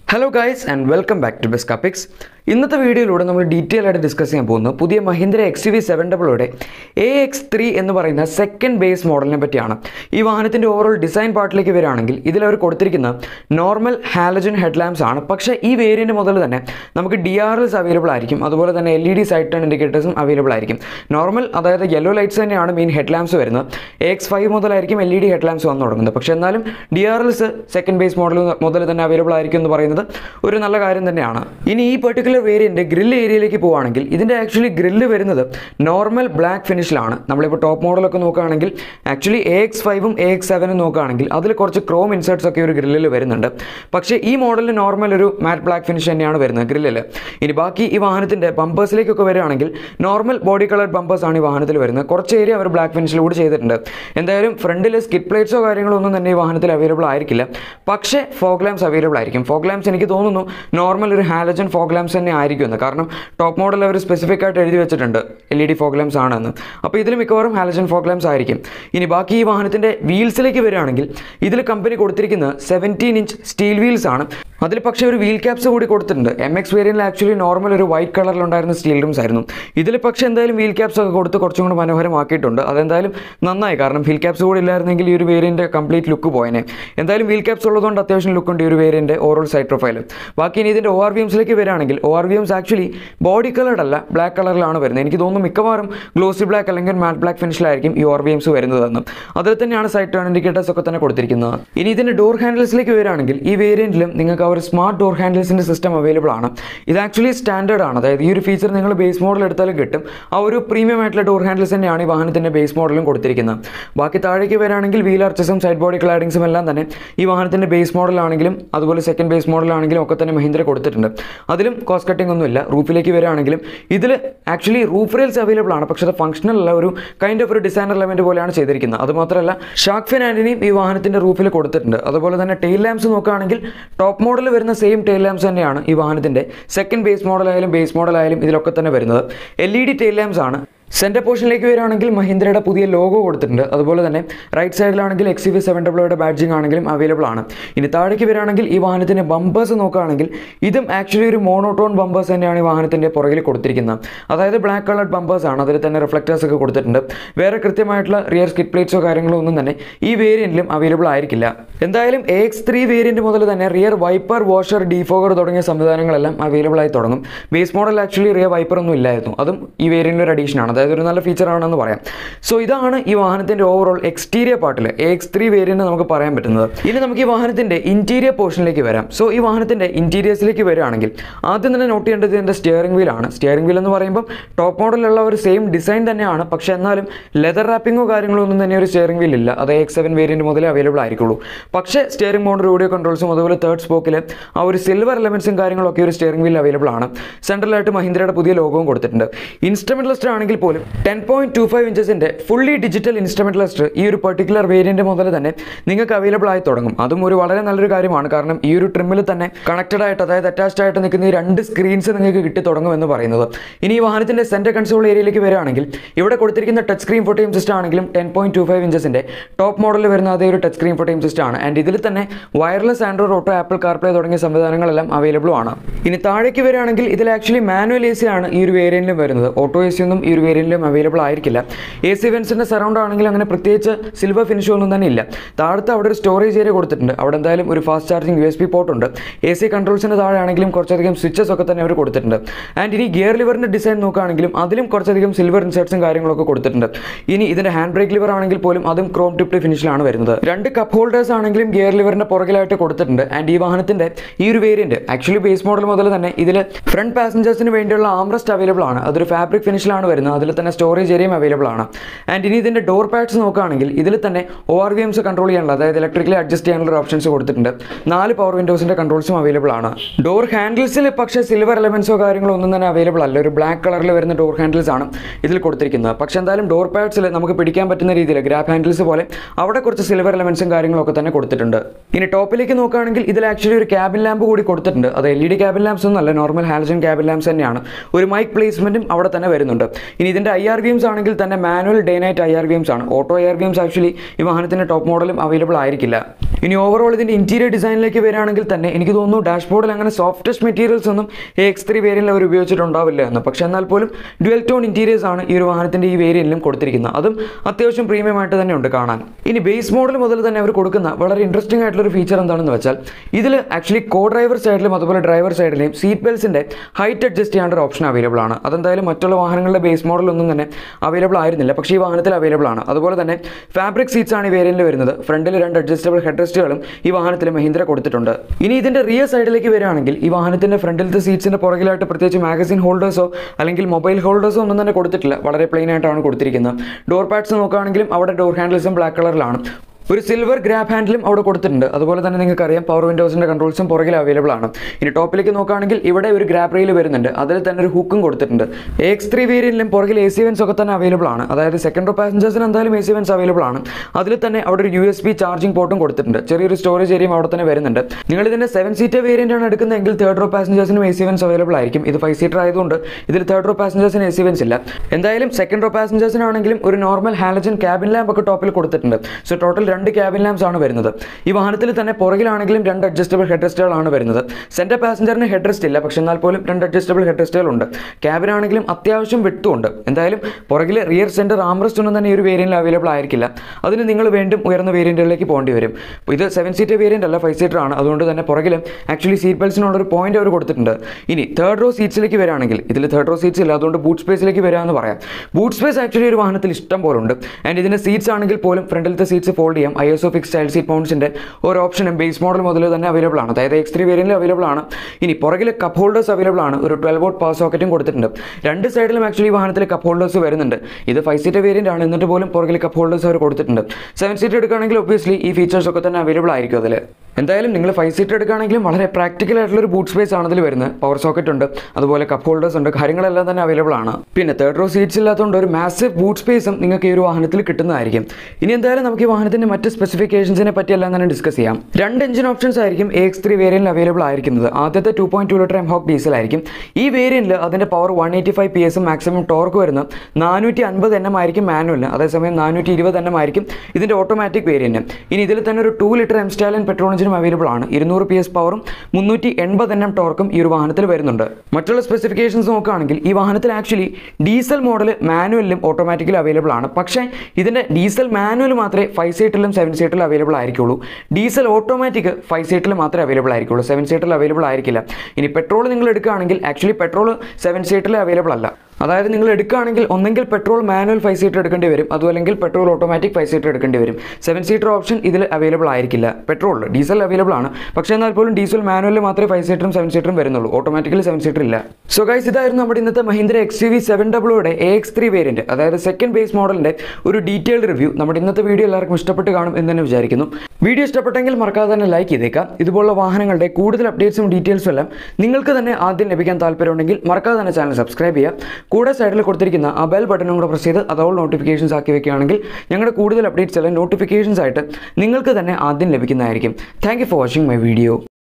hello guys and welcome back to best കപ്പിക്സ് ഇന്നത്തെ വീഡിയോയിലൂടെ നമ്മൾ ഡീറ്റെയിൽ ആയിട്ട് ഡിസ്കസ് ചെയ്യാൻ പോകുന്നത് പുതിയ Mahindra X U V seven ഡബിളോടെ എ എക്സ് ത്രീ എന്ന് പറയുന്ന സെക്കൻഡ് ബേസ് മോഡലിനെ പറ്റിയാണ് ഈ വാഹനത്തിൻ്റെ ഓവറോൾ ഡിസൈൻ പാർട്ടിലേക്ക് വരികയാണെങ്കിൽ ഇതിൽ അവർ കൊടുത്തിരിക്കുന്ന നോർമൽ ഹാലജൻ ഹെഡ്ലാമ്പ്സ് ആണ് പക്ഷേ ഈ വേരിയൻറ്റ് മുതൽ തന്നെ നമുക്ക് ഡി ആർ എൽസ് അവൈലബിൾ ആയിരിക്കും അതുപോലെ തന്നെ L E D side turn ഇൻഡിക്കേറ്റേഴ്സും അവൈലബിൾ ആയിരിക്കും നോർമൽ അതായത് യെല്ലോ ലൈറ്റ്സ് തന്നെയാണ് മെയിൻ ഹെഡ്ലാമ്പ്സ് വരുന്നത് എ എക്സ് ഫൈവ് മുതലായിരിക്കും എൽ ഇ ഡി ഹെഡ്ലാമ്പ്സ് വന്നു തുടങ്ങുന്നത് പക്ഷേ എന്നാലും D R Ls second base model മുതൽ തന്നെ അവൈലബിൾ ആയിരിക്കും എന്ന് പറയുന്നത് ഒരു നല്ല കാര്യം തന്നെയാണ് ഇനി ഈ പെർട്ടിക്കുലർ വേരിയൻ്റ് ഗ്രില്ല് ഏരിയയിലേക്ക് പോവുകയാണെങ്കിൽ ഇതിൻ്റെ ആക്ച്വലി ഗ്രില്ല് വരുന്നത് നോർമൽ ബ്ലാക്ക് ഫിനിഷിലാണ് നമ്മളിപ്പോൾ ടോപ്പ് മോഡലൊക്കെ നോക്കുകയാണെങ്കിൽ ആക്ച്വലി എ എക്സ് ഫൈവും എ എക്സ് സെവനും നോക്കുകയാണെങ്കിൽ അതിൽ കുറച്ച് ക്രോം ഇൻസേർട്സ് ഒക്കെ ഒരു ഗ്രില്ലിൽ വരുന്നുണ്ട് പക്ഷേ ഈ മോഡലിന് നോർമൽ ഒരു മാറ്റ് ബ്ലാക്ക് ഫിനിഷ് തന്നെയാണ് വരുന്നത് ഗ്രില്ലിൽ ഇനി ബാക്കി ഈ വാഹനത്തിൻ്റെ ബമ്പേഴ്സിലേക്കൊക്കെ വരികയാണെങ്കിൽ നോർമൽ ബോഡി കളർ ബമ്പേഴ്സ് ആണ് ഈ വാഹനത്തിൽ വരുന്നത് കുറച്ച് ഏരിയ അവർ ബ്ലാക്ക് ഫിനിഷിലൂടെ ചെയ്തിട്ടുണ്ട് എന്തായാലും ഫ്രണ്ടിൽ സ്കിറ്റ് പ്ലേറ്റ്സോ കാര്യങ്ങളോ ഒന്നും തന്നെ ഈ വാഹനത്തിൽ അവൈലബിൾ ആയിരിക്കില്ല പക്ഷേ ഫോഗ് ലാംപ്സ് അവൈലബിൾ ആയിരിക്കും ഫോഗ് ലാംപ്സ് എനിക്ക് തോന്നുന്നു നോർമൽ ഒരു ഹാലജൻ ഫോഗ് ലാംപ്സ് തന്നെ ആയിരിക്കും എന്ന് കാരണം ടോപ്പ് മോഡൽ അവർ സ്പെസിഫിക് ആയിട്ട് എഴുതി വെച്ചിട്ടുണ്ട് L E D fog lamps ആണെന്ന് അപ്പോൾ ഇതിൽ മിക്കവാറും ഹാലജൻ ഫോഗ് ലാംപ്സ് ആയിരിക്കും ഇനി ബാക്കി ഈ വാഹനത്തിൻ്റെ വീൽസിലേക്ക് വരികയാണെങ്കിൽ ഇതിൽ കമ്പനി കൊടുത്തിരിക്കുന്നത് സെവൻറ്റീൻ ഇഞ്ച് സ്റ്റീൽ വീൽസ് ആണ് അതിൽ പക്ഷേ ഒരു വീൽ ക്യാപ്സ് കൂടി കൊടുത്തിട്ടുണ്ട് എം എക്സ് വേരിയൻറ്റിൽ ആക്ച്വലി നോർമൽ ഒരു വൈറ്റ് കളറിലുണ്ടായിരുന്ന സ്റ്റീൽ റിംസ് ആയിരുന്നു ഇതിൽ പക്ഷേ എന്തായാലും വീൽ ക്യാപ്സ് ഒക്കെ കൊടുത്ത് കുറച്ചും കൂടി മനോഹരമാക്കിയിട്ടുണ്ട് അതെന്തായാലും നന്നായി കാരണം വീൽ ക്യാപ്സ് കൂടി ഇല്ലായിരുന്നെങ്കിൽ ഈ ഒരു വേരിയൻ്റെ കംപ്ലീറ്റ് ലുക്ക് പോയനെ എന്തായാലും വീൽ ക്യാപ്സ് ഉള്ളതുകൊണ്ട് അത്യാവശ്യം ലുക്ക് ഉണ്ട് ഈ ഒരു വേരിയൻ്റെ ഓവറോൾ സൈഡ് പ്രൊഫൈൽ ബാക്കി ഇനി ഇതിൻ്റെ ഒ ആർ വി എംസിലേക്ക് വരികയാണെങ്കിൽ O R V Ms actually body coloured അല്ല ബ്ലാക്ക് കളറിലാണ് വരുന്നത് എനിക്ക് തോന്നുന്നു മിക്കവാറും ഗ്ലോസി ബ്ലാക്ക് അല്ലെങ്കിൽ മാറ്റ് ബ്ലാക്ക് ഫിനിഷിലായിരിക്കും ഈ ഒ ആർ വി എംസ് വരുന്നതെന്ന് അതിൽ തന്നെയാണ് സൈഡ് ടേൺ ഇൻഡിക്കേറ്റേഴ്സ് ഒക്കെ തന്നെ കൊടുത്തിരിക്കുന്നത് ഇനി ഇതിൻ്റെ ഡോർ ഹാൻഡിൽസിലേക്ക് വരികയാണെങ്കിൽ ഈ വേരിയൻറ്റിലും നിങ്ങൾക്ക് ആ ഒരു സ്മാർട്ട് ഡോർ ഹാൻഡിൽസിൻ്റെ സിസ്റ്റം അവൈലബിൾ ആണ് ഇത് ആക്ച്വലി സ്റ്റാൻഡേർഡ് ആണ് അതായത് ഈ ഒരു ഫീച്ചർ നിങ്ങൾ ബേസ് മോഡൽ എടുത്താലും കിട്ടും ആ ഒരു പ്രീമിയം ആയിട്ടുള്ള ഡോർ ഹാൻഡിൽസ് തന്നെയാണ് ഈ വാഹനത്തിൻ്റെ ബേസ് മോഡലും കൊടുത്തിരിക്കുന്നത് ബാക്കി താഴേക്ക് വരികയാണെങ്കിൽ വീൽ ആർച്ചസും സൈഡ് ബോഡി ക്ലാഡിങ്സും എല്ലാം തന്നെ ഈ വാഹനത്തിൻ്റെ ബേസ് മോഡലാണെങ്കിലും അതുപോലെ സെക്കൻഡ് ബേസ് മോഡലാണെങ്കിലും ഒക്കെ തന്നെ മഹീന്ദ്ര കൊടുത്തിട്ടുണ്ട് അതിലും കോസ്റ്റ് കട്ടിംഗ് ഒന്നുമില്ല റൂഫിലേക്ക് വരികയാണെങ്കിലും ഇതിൽ ആക്ച്വലി റൂഫ് റെയിൽസ് അവൈലബിൾ ആണ് പക്ഷേ അത് ഫംഗ്ഷണൽ അല്ല ഒരു കൈൻഡ് ഓഫ് ഒരു ഡിസൈനർ എലമെന്റ് പോലെയാണ് ചെയ്തിരിക്കുന്നത് അതുമാത്രമല്ല ഷാർക്ക് ഫിൻ ആൻറ്റിനെയും ഈ വാഹനത്തിൻ്റെ റൂഫിൽ കൊടുത്തിട്ടുണ്ട് അതുപോലെ തന്നെ ടെയിൽ ലാംപ്സ് നോക്കുകയാണെങ്കിൽ ടോപ്പ് മോഡൽ വരുന്ന സെയിം ടെയിൽ ലാംപ്സ് തന്നെയാണ് ഈ വാഹനത്തിൻ്റെ സെക്കൻഡ് ബേസ് മോഡലായാലും ബേസ് മോഡലായാലും ഇതിലൊക്കെ തന്നെ വരുന്നത് L E D tail lamps ആണ് സെൻറ്റർ പോർഷനിലേക്ക് വരികയാണെങ്കിൽ മഹീന്ദ്രയുടെ പുതിയ ലോഗോ കൊടുത്തിട്ടുണ്ട് അതുപോലെ തന്നെ റൈറ്റ് സൈഡിലാണെങ്കിൽ എക്സ് വി സെവൻ ഡബ്ല്യൂയുടെ ബാഡ്ജിങ് ആണെങ്കിലും അവൈലബിൾ ആണ് ഇനി താഴേക്ക് വരികയാണെങ്കിൽ ഈ വാഹനത്തിൻ്റെ ബമ്പേഴ്സ് നോക്കുകയാണെങ്കിൽ ഇതും ആക്ച്വലി ഒരു മോണോട്ടോൺ ബമ്പേഴ്സ് തന്നെയാണ് ഈ വാഹനത്തിൻ്റെ പുറകിൽ കൊടുത്തിരിക്കുന്നത് അതായത് ബ്ലാക്ക് കളർഡ് ബമ്പേഴ്സ് ആണ് അതിൽ തന്നെ റിഫ്ലക്റ്റേഴ്സ് ഒക്കെ കൊടുത്തിട്ടുണ്ട് വേറെ കൃത്യമായിട്ടുള്ള റിയർ സ്കിറ്റ് പ്ലേറ്റ്സോ കാര്യങ്ങളോ ഒന്നും തന്നെ ഈ വേരിയൻറ്റിലും അവൈലബിൾ ആയിരിക്കില്ല എന്തായാലും എ എക്സ് ത്രീ വേരിയൻറ്റ് മുതൽ തന്നെ റിയർ വൈപ്പർ വാഷർ ഡീഫോഗർ തുടങ്ങിയ സംവിധാനങ്ങളെല്ലാം അവൈലബിൾ ആയി തുടങ്ങും base model actually rear wiper ഒന്നും ഇല്ലായിരുന്നു അതും ഈ വേരിയൻറ്റിൽ ഒരു അഡീഷൻ ആണ് അതായത് ഒരു നല്ല ഫീച്ചർ ആണെന്ന് പറയാം സോ ഇതാണ് ഈ വാഹനത്തിൻ്റെ ഓവറോൾ എക്സ്റ്റീരിയർ പാർട്ടിൽ എ എക്സ് ത്രീ വേരിയൻറ്റ് നമുക്ക് പറയാൻ പറ്റുന്നത് ഇനി നമുക്ക് ഈ വാഹനത്തിൻ്റെ ഇൻറ്റീരിയർ പോർഷനിലേക്ക് വരാം സോ ഈ വാഹനത്തിൻ്റെ ഇൻറ്റീരിയേഴ്സിലേക്ക് വരികയാണെങ്കിൽ ആദ്യം തന്നെ നോട്ട് ചെയ്യേണ്ടത് ഇതിൻ്റെ സ്റ്റിയറിംഗ് വീലാണ് സ്റ്റിയറിംഗ് വീൽ എന്ന് പറയുമ്പോൾ ടോപ്പ് മോഡലുള്ള ഒരു സെയിം ഡിസൈൻ തന്നെയാണ് പക്ഷേ എന്നാലും ലെതർ റാപ്പിങ്ങോ കാര്യങ്ങളോ ഒന്നും തന്നെ ഒരു സ്റ്റിയറിംഗ് വീൽ ഇല്ല അത് എക്സ് സെവൻ വേരിയൻറ്റ് മുതലേ അവൈലബിൾ ആയിരിക്കുള്ളൂ പക്ഷേ സ്റ്റിയറിംഗ് മോഡ് റേഡിയോ കൺട്രോൾസും അതുപോലെ തേർഡ് സ്പോക്കിൽ ആ ഒരു സിൽവർ എലമെൻസും കാര്യങ്ങളൊക്കെ ഒരു സ്റ്റിയറിംഗ് വീൽ അവൈലബിൾ ആണ് സെൻട്രലായിട്ട് മഹീന്ദ്രയുടെ പുതിയ ലോഗവും കൊടുത്തിട്ടുണ്ട് ഇൻസ്ട്രുമെന്റ് ലിസ്റ്റർ ആണെങ്കിൽ പോലും ടെൻ പോയിന്റ് ടു ഫൈവ് ഇഞ്ചസിൻ്റെ ഫുള്ളി ഡിജിറ്റൽ ഇൻസ്ട്രുമെന്റ് ലിസ്റ്റർ ഈ ഒരു പെർട്ടിക്കുലർ വേരിയന്റ് മുതൽ തന്നെ നിങ്ങൾക്ക് അവൈലബിൾ ആയി തുടങ്ങും അതും ഒരു വളരെ നല്ലൊരു കാര്യമാണ് കാരണം ഈ ഒരു ട്രിമ്മിൽ തന്നെ കണക്റ്റഡ് ആയിട്ട് അതായത് അറ്റാച്ച്ഡ് ആയിട്ട് നിൽക്കുന്ന ഈ രണ്ട് സ്ക്രീൻസ് നിങ്ങൾക്ക് കിട്ടി തുടങ്ങും എന്ന് പറയുന്നത് ഇനി ഈ വാഹനത്തിന്റെ സെന്റർ കൺസോൾ ഏരിയയിലേക്ക് വരികയാണെങ്കിൽ ഇവിടെ കൊടുത്തിരിക്കുന്ന ടച്ച് സ്ക്രീൻ ഫോട്ടോയും സിസ്റ്റം ആണെങ്കിലും ടെൻ പോയിന്റ് ടു ഫൈവ് ഇഞ്ചസിന്റെ ടോപ്പ് മോഡലിൽ വരുന്ന അതേ ഒരു ടച്ച് സ്ക്രീൻ ഫോട്ടോയും സിസ്റ്റം ആണ് ആൻഡ് ഇതിൽ തന്നെ wireless Android Auto Apple CarPlay തുടങ്ങിയ സംവിധാനങ്ങളെല്ലാം അവൈലബിളും ആണ് ഇനി താഴേക്ക് വരികയാണെങ്കിൽ ഇതിൽ ആക്ച്വലി മാനുവൽ എ സി ആണ് ഈ ഒരു വേരിയന്റിലും വരുന്നത് ഓട്ടോ എ സി ഒന്നും ഈ ഒരു വേരിയന്റിലും അവൈലബിൾ ആയിരിക്കില്ല എ സി വെൻസിൻ്റെ സറൗണ്ട് ആണെങ്കിൽ അങ്ങനെ പ്രത്യേകിച്ച് സിൽവർ ഫിനിഷോ ഒന്നും തന്നെ ഇല്ല താഴത്ത് അവിടെ ഒരു സ്റ്റോറേജ് ഏരിയ കൊടുത്തിട്ടുണ്ട് അവിടെ എന്തായാലും ഒരു fast charging U S P port ഉണ്ട് എ സി കൺട്രോൾസിന് താഴെ ആണെങ്കിലും കുറച്ചധികം സ്വിച്ചസ് ഒക്കെ തന്നെ അവർ കൊടുത്തിട്ടുണ്ട് ആൻഡ് ഇനി ഗിയർ ലിവറിൻ്റെ ഡിസൈൻ നോക്കുകയാണെങ്കിലും അതിലും കുറച്ചധികം സിൽവർ ഇൻസേർട്സും കാര്യങ്ങളൊക്കെ കൊടുത്തിട്ടുണ്ട് ഇനി ഇതിൻ്റെ ഹാൻഡ് ബ്രേക്ക് ലിവർ ആണെങ്കിൽ പോലും അതും ക്രോം ടിപ്ഡ് ഫിനിഷിലാണ് വരുന്നത് രണ്ട് കപ്പ് ഹോൾഡേഴ്സ് ആണെങ്കിലും ഗിയർ ലിവറിൻ്റെ പുറകിലായിട്ട് കൊടുത്തിട്ടുണ്ട് ആൻഡ് ഈ വാഹനത്തിൻ്റെ ഈ ഒരു വേരിയന്റ് ആക്ച്വലി ബേസ് മോഡൽ മുതൽ തന്നെ ഇതിൽ ഫ്രണ്ട് പാസഞ്ചേഴ്സിന് വേണ്ടിയുള്ള ആംറസ്റ്റ് അവൈലബിൾ ആണ് അതൊരു ഫാബ്രിക് ഫിനിഷിലാണ് വരുന്നത് അതിൽ തന്നെ സ്റ്റോറേജ് ഏരിയയും അവൈലബിൾ ആണ് ആൻഡ് ഇനി ഇതിൻ്റെ ഡോർ പാഡ്സ് നോക്കുകയാണെങ്കിൽ ഇതിൽ തന്നെ O R V Ms control ചെയ്യാനുള്ള അതായത് ഇലക്ട്രിക്കലി അഡ്ജസ്റ്റ് ചെയ്യാനുള്ള ഓപ്ഷൻസ് കൊടുത്തിട്ടുണ്ട് നാല് പവർ വിൻഡോസിൻ്റെ കൺട്രോൾസും അവൈലബിൾ ആണ് ഡോർ ഹാൻഡിൽസിൽ പക്ഷേ സിൽവർ എലമെൻസോ കാര്യങ്ങളോ ഒന്നും തന്നെ അവൈലബിൾ അല്ല ഒരു ബ്ലാക്ക് കളറിൽ വരുന്ന ഡോർ ഹാൻഡിൽസ് ആണ് ഇതിൽ കൊടുത്തിരിക്കുന്നത് പക്ഷേ എന്തായാലും ഡോർ പാഡ്സിൽ നമുക്ക് പിടിക്കാൻ പറ്റുന്ന രീതിയിൽ ഗ്രാബ് ഹാൻഡിൽസ് പോലെ അവിടെ കുറച്ച് സിൽവർ എലമെൻസും കാര്യങ്ങളൊക്കെ തന്നെ കൊടുത്തിട്ടുണ്ട് ഇനി ടോപ്പിലേക്ക് നോക്കുകയാണെങ്കിൽ ഇതിൽ ആക്ച്വലി ഒരു ക്യാബിൻ ലാമ്പ് കൂടി കൊടുത്തിട്ടുണ്ട് അത് L E D cabin lamps ഒന്നും അല്ല നോർമൽ ഹാലജൻ ക്യാബിൻ ലാംപ്സ് തന്നെയാണ് ഒരു മൈക്ക് പ്ലേസ്മെൻറ്റും അവിടെ തന്നെ വരുന്നുണ്ട് ഇനി ഇതിൻ്റെ ഐ ആർ വി എംസ് ആണെങ്കിൽ തന്നെ manual day night I R V Ms ആണ് auto I R V Ms actually ഈ വാഹനത്തിൻ്റെ ടോപ്പ് മോഡലും അവൈലബിൾ ആയിരിക്കില്ല ഇനി ഓവറോൾ ഇതിൻ്റെ ഇൻറ്റീരിയർ ഡിസൈനിലേക്ക് വരികയാണെങ്കിൽ തന്നെ എനിക്ക് തോന്നുന്നു ഡാഷ്ബോർഡിൽ അങ്ങനെ സോഫ്റ്റസ്റ്റ് മെറ്റീരിയൽസ് ഒന്നും എ എക്സ് ത്രീ വേരിയൻറ്റിൽ അവർ ഉപയോഗിച്ചിട്ടുണ്ടാവില്ല എന്ന് പക്ഷേ എന്നാൽ പോലും ഡ്യുവൽ ടോൺ ഇൻറ്റീരിയേഴ്സ് ആണ് ഈ ഒരു വാഹനത്തിൻ്റെ ഈ വേരിയൻറ്റിലും കൊടുത്തിരിക്കുന്നത് അതും അത്യാവശ്യം പ്രീമിയം ആയിട്ട് തന്നെ ഉണ്ട് കാണാൻ ഇനി ബേസ് മോഡൽ മുതൽ തന്നെ അവർ കൊടുക്കുന്ന വളരെ ഇൻട്രസ്റ്റിംഗ് ആയിട്ടുള്ള ഒരു ഫീച്ചർ എന്താണെന്ന് വെച്ചാൽ ഇതിൽ ആക്ച്വലി കോ ഡ്രൈവർ സൈഡിലും അതുപോലെ ഡ്രൈവർ സൈഡിലെയും സീറ്റ് ബെൽസിൻ്റെ ഹൈറ്റ് അഡ്ജസ്റ്റ് ചെയ്യാനുള്ള ഒരു ഓപ്ഷൻ അവൈലബിൾ ആണ് അതെന്തായാലും മറ്റുള്ള വാഹനങ്ങളുടെ ബേസ് മോഡലൊന്നും തന്നെ അവൈലബിൾ ആയിരുന്നില്ല പക്ഷേ ഈ വാഹനത്തിൽ അവൈലബിൾ ആണ് അതുപോലെ തന്നെ ഫാബ്രിക് സീറ്റ്സ് ആണ് ഈ വേരിയന്റിൽ വരുന്നത് ഫ്രണ്ടിൽ രണ്ട് അഡ്ജസ്റ്റബിൾ ഹെഡ് റെസ്റ്റുകളും ഈ വാഹനത്തിൽ മഹീന്ദ്ര കൊടുത്തിട്ടുണ്ട് ഇനി ഇതിന്റെ റിയർ സൈഡിലേക്ക് വരികയാണെങ്കിൽ ഈ വാഹനത്തിന്റെ ഫ്രണ്ടിലത്തെ സീറ്റ്സിന്റെ പുറകിലായിട്ട് പ്രത്യേകിച്ച് മാഗസിൻ ഹോൾഡേഴ്സോ അല്ലെങ്കിൽ മൊബൈൽ ഹോൾഡേഴ്സോ ഒന്നും തന്നെ കൊടുത്തിട്ടില്ല വളരെ പ്ലെയിൻ ആയിട്ടാണ് കൊടുത്തിരിക്കുന്നത് ഡോർ പാഡ്സ് നോക്കുകയാണെങ്കിലും അവിടെ ഡോർ ഹാൻഡിൽസും ബ്ലാക്ക് കളറിലാണ് ഒരു സിൽവർ ഗ്രാബ് ഹാൻഡിലും അവിടെ കൊടുത്തിട്ടുണ്ട് അതുപോലെ തന്നെ നിങ്ങൾക്ക് അറിയാം പവർ വിൻഡോസിന്റെ കൺട്രോൾസും പുറകിൽ അവൈലബിൾ ആണ് ഇനി ടോപ്പിലേക്ക് നോക്കുകയാണെങ്കിൽ ഇവിടെ ഒരു ഗ്രാബ് റെയിൽ വരുന്നുണ്ട് അതിൽ തന്നെ ഒരു ഹുക്കും കൊടുത്തിട്ടുണ്ട് എക്സ് ത്രീ വേരിയന്റിലും പുറകിൽ എ സി വെൻസ് ഒക്കെ തന്നെ അവൈലബിൾ ആണ് അതായത് സെക്കൻഡ് റോ പാസഞ്ചേഴ്സിന് എന്തായാലും എ സി വെൻസ് അവൈലബിൾ ആണ് അതിൽ തന്നെ അവിടെ ഒരു യു എസ് ബി ചാർജിംഗ് പോർട്ടും കൊടുത്തിട്ടുണ്ട് ചെറിയൊരു സ്റ്റോറേജ് ഏരിയയും അവിടെ തന്നെ വരുന്നുണ്ട് നിങ്ങൾ ഇതിന്റെ സെവൻ സീറ്റർ വേരിയന്റ് ആണ് എടുക്കുന്നതെങ്കിൽ തേർഡ് റോ പാസഞ്ചേഴ്സിനും എ സി വെൻസ് അവൈലബിൾ ആയിരിക്കും ഇത് ഫൈവ് സീറ്റർ ആയതുകൊണ്ട് ഇതിൽ തേർഡ് റോ പാസഞ്ചേഴ്സിന് എ സി വെൻസ് ഇല്ല എന്തായാലും സെക്കൻഡ് റോ പാസഞ്ചേഴ്സിനാണെങ്കിലും ഒരു നോർമൽ ഹാലജൻ ക്യാബിൻ ലാമ്പ് ഒക്കെ ടോപ്പിൽ കൊടുത്തിട്ടുണ്ട് സോ ടോട്ടൽ രണ്ട് ക്യാബിൻ ലാംപ്സ് ആണ് വരുന്നത് ഈ വാഹനത്തിൽ തന്നെ പുറകിലാണെങ്കിലും രണ്ട് അഡ്ജസ്റ്റബിൾ ഹെഡ് റെസ്റ്റുകളാണ് വരുന്നത് സെൻറ്റർ പാസഞ്ചറിന് ഹെഡ് റെസ്റ്റ് ഇല്ല പക്ഷെ എന്നാൽ പോലും രണ്ട് അഡ്ജസ്റ്റബിൾ ഹെഡ് റെസ്റ്റുകളുണ്ട് ക്യാബിനാണെങ്കിലും അത്യാവശ്യം വിട്ടുമുണ്ട് എന്തായാലും പുറകിലെ റിയർ സെൻറ്റർ ആംറസ്റ്റ് ഒന്നും തന്നെ ഈ ഒരു വേരിയൻറ്റിൽ അവൈലബിൾ ആയിരിക്കില്ല അതിന് നിങ്ങൾ വീണ്ടും ഉയർന്ന വേരിയൻറ്റുകളിലേക്ക് പോകേണ്ടി വരും അപ്പോൾ ഇത് സെവൻ സീറ്റർ വേരിയൻ്റ് അല്ല ഫൈവ് സീറ്റർ ആണ് അതുകൊണ്ട് തന്നെ പുറകിലും ആക്ച്വലി സീറ്റ് ബെൽറ്റ്സിനുള്ള ഒരു പോയിന്റ് അവർ കൊടുത്തിട്ടുണ്ട് ഇനി തേർഡ് റോ സീറ്റ്സിലേക്ക് വരികയാണെങ്കിൽ ഇതിൽ തേർഡ് റോ സീറ്റ്സ് ഇല്ല അതുകൊണ്ട് ബൂട്ട് സ്പേസിലേക്ക് വരാമെന്ന് പറയാം ബൂട്ട് സ്പേസ് ആക്ച്വലി ഒരു വാഹനത്തിൽ ഇഷ്ടം പോലെ ഉണ്ട് ആൻഡ് ഇതിൻ്റെ സീറ്റ്സ് ആണെങ്കിൽ പോലും ഫ്രണ്ടിലത്തെ സീറ്റ്സ് ഫോൾഡ് ചെയ്യാം I S O fix style seat മൗണ്ട്സിൻ്റെ ഒരു ഓപ്ഷനും ബേസ് മോഡൽ മുതൽ തന്നെ അവൈലബിൾ ആണ് അതായത് എക്സ് ത്രീ വേരിയൻറ്റിൽ അവൈലബിൾ ആണ് ഇനി പുറകിൽ കപ്പ് ഹോൾഡേഴ്സ് അവൈലബിൾ ആണ് ഒരു ട്വൽവ് വോട്ട് പവർ സോക്കറ്റും കൊടുത്തിട്ടുണ്ട് രണ്ട് സൈഡിലും ആക്ച്വലി വാഹനത്തിൽ കപ്പ് ഹോൾഡേഴ്സ് വരുന്നുണ്ട് ഇത് ഫൈവ് സീറ്റർ വേരിയൻ്റ് ആണ് എന്നിട്ട് പോലും പുറകിൽ കപ്പ് ഹോൾഡേഴ്സ് അവർ കൊടുത്തിട്ടുണ്ട് സെവൻ സീറ്റർ എടുക്കുകയാണെങ്കിൽ ഒബ്വിയസ്ലി ഈ ഫീച്ചേഴ്സ് ഒക്കെ തന്നെ അവൈലബിൾ ആയിരിക്കും അതിൽ എന്തായാലും നിങ്ങൾ ഫൈവ് സീറ്റർ എടുക്കുകയാണെങ്കിലും വളരെ പ്രാക്ടിക്കൽ ആയിട്ടുള്ള ഒരു ബൂട്ട് സ്പേസ് ആണ് ഇതിൽ വരുന്നത് പവർ സോക്കറ്റ് ഉണ്ട് അതുപോലെ കപ്പ് ഹോൾഡേഴ്സ് ഉണ്ട് കാര്യങ്ങളെല്ലാം തന്നെ അവൈലബിൾ ആണ് പിന്നെ തേർഡ് റോ സീറ്റ്സ് ഇല്ലാത്തതുകൊണ്ട് ഒരു മാസീവ് ബൂട്ട് സ്പേസും നിങ്ങൾക്ക് ഈ ഒരു വാഹനത്തിൽ കിട്ടുന്നതായിരിക്കും ഇനി എന്തായാലും നമുക്ക് ഈ വാഹനത്തിന്റെ മറ്റ് സ്പെസിഫിക്കേഷൻസിനെ പറ്റി എല്ലാം തന്നെ ഡിസ്കസ് ചെയ്യാം രണ്ട് എഞ്ചിൻ ഓപ്ഷൻസ് ആയിരിക്കും എ എക്സ് ത്രീ വേരിയന്റിൽ അവൈലബിൾ ആയിരിക്കുന്നത് ആദ്യത്തെ two point two litre M hawk diesel ആയിരിക്കും ഈ വേരിയന്റിൽ അതിന്റെ power one eighty five P എസും മാക്സിമം ടോർക്ക് വരുന്നത് നാനൂറ്റി അൻപത് എണ്ണം ആയിരിക്കും മാനുവലിന് അതേസമയം നാനൂറ്റി ഇരുപത് എണ്ണം ആയിരിക്കും ഇതിന്റെ ഓട്ടോമാറ്റിക് വേരിയന്റ് ഇനി ഇതിൽ തന്നെ ഒരു two litre M stallion petrol എഞ്ചിനും അവൈലബിൾ ആണ് ഇരുന്നൂറ് പി എസ് പവറും മുന്നൂറ്റി എൺപത് എണ്ണം ടോർക്കും ഈ ഒരു വാഹനത്തിൽ വരുന്നുണ്ട് മറ്റുള്ള സ്പെസിഫിക്കേഷൻസ് നോക്കുകയാണെങ്കിൽ ഈ വാഹനത്തിൽ ആക്ച്വലി ഡീസൽ മോഡൽ മാനുവലിലും ഓട്ടോമാറ്റിക്കലും അവൈലബിൾ ആണ് പക്ഷേ ഇതിന്റെ ഡീസൽ മാനുവൽ മാത്രമേ ഫൈവ് സീറ്റിലും സെവൻ സീറ്റിലും അവൈലബിൾ ആയിരിക്കുള്ളൂ ഡീസൽ ഓട്ടോമാറ്റിക് ഫൈവ് സീറ്റിൽ മാത്രമേ അവൈലബിൾ ആയിരിക്കുള്ളൂ സെവൻ സീറ്റിൽ അവൈലബിൾ ആയിരിക്കില്ല ഇനി പെട്രോൾ നിങ്ങൾ എടുക്കുകയാണെങ്കിൽ ആക്ച്വലി പെട്രോൾ സെവൻ സീറ്റിൽ അവൈലബിൾ അല്ല അതായത് നിങ്ങൾ എടുക്കുകയാണെങ്കിൽ ഒന്നെങ്കിൽ പെട്രോൾ മാനുവൽ ഫൈവ് സീറ്റർ എടുക്കേണ്ടി വരും അതുമല്ലെങ്കിൽ പെട്രോൾ ഓട്ടോമാറ്റിക് ഫൈവ് സീറ്റർ എടുക്കേണ്ടി വരും സെവൻ സീറ്റർ ഓപ്ഷൻ ഇതിൽ അവൈലബിൾ ആയിരിക്കില്ല പെട്രോൾ ഡീസൽ അവൈലബിൾ ആണ് പക്ഷേ എന്നാൽ പോലും ഡീസൽ മാനുവലിൽ മാത്രമേ ഫൈവ് സീറ്ററും സെവൻ സീറ്ററും വരുന്നുള്ളൂ ഓട്ടോമാറ്റിക്കലി സെവൻ സീറ്റർ ഇല്ല സോ ഗൈസ് ഇതായിരുന്നു നമ്മുടെ ഇന്നത്തെ Mahindra X U V seven ഡബ്ല്യൂടെ എ എക്സ് ത്രീ വേരിയന്റ് അതായത് സെക്കൻഡ് ബേസ് മോഡലിന്റെ ഒരു ഡീറ്റെയിൽഡ് റിവ്യൂ നമ്മുടെ ഇന്നത്തെ വീഡിയോ എല്ലാവർക്കും ഇഷ്ടപ്പെട്ട് കാണും എന്ന് തന്നെ വിചാരിക്കുന്നു വീഡിയോ ഇഷ്ടപ്പെട്ടെങ്കിൽ മറക്കാതെ തന്നെ ലൈക്ക് ചെയ്തേക്കാം ഇതുപോലുള്ള വാഹനങ്ങളുടെ കൂടുതൽ അപ്ഡേറ്റ്സും ഡീറ്റെയിൽസും എല്ലാം നിങ്ങൾക്ക് തന്നെ ആദ്യം ലഭിക്കാൻ താല്പര്യമുണ്ടെങ്കിൽ മറക്കാതെ തന്നെ ചാനൽ സബ്സ്ക്രൈബ് ചെയ്യുക കൂടെ സൈഡിൽ കൊടുത്തിരിക്കുന്ന ആ ബെൽ ബട്ടണും കൂടെ പ്രസ് ചെയ്ത് അതോൾ നോട്ടിഫിക്കേഷൻസ് ആക്കി വെക്കുകയാണെങ്കിൽ ഞങ്ങളുടെ കൂടുതൽ അപ്ഡേറ്റ്സ് എല്ലാം നോട്ടിഫിക്കേഷൻസ് ആയിട്ട് നിങ്ങൾക്ക് തന്നെ ആദ്യം ലഭിക്കുന്നതായിരിക്കും thank for watching my video